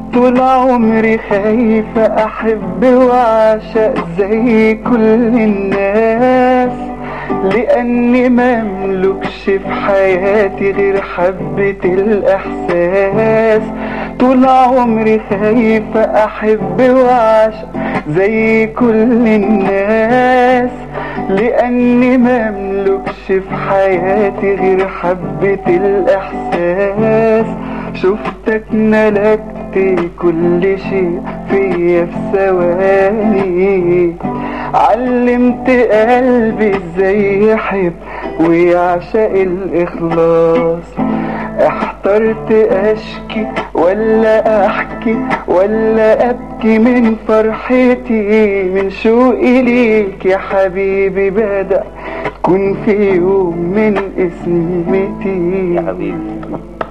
طول عمري خايفة أحب وأعشق زي كل الناس لأني مملكش في حياتي غير حبة الإحساس طول عمري خايفة أحب وأعشق زي كل الناس لأني مملكش في حياتي غير حبة الإحساس شفتك ملكت كل شيء فيا في ثواني علمت قلبي ازاي يحب ويعشق الإخلاص احترت اشكي ولا احكي ولا ابكي من فرحتي من شوقي ليك يا حبيبي بدأ تكون في يوم من اسمتي يا حبيبي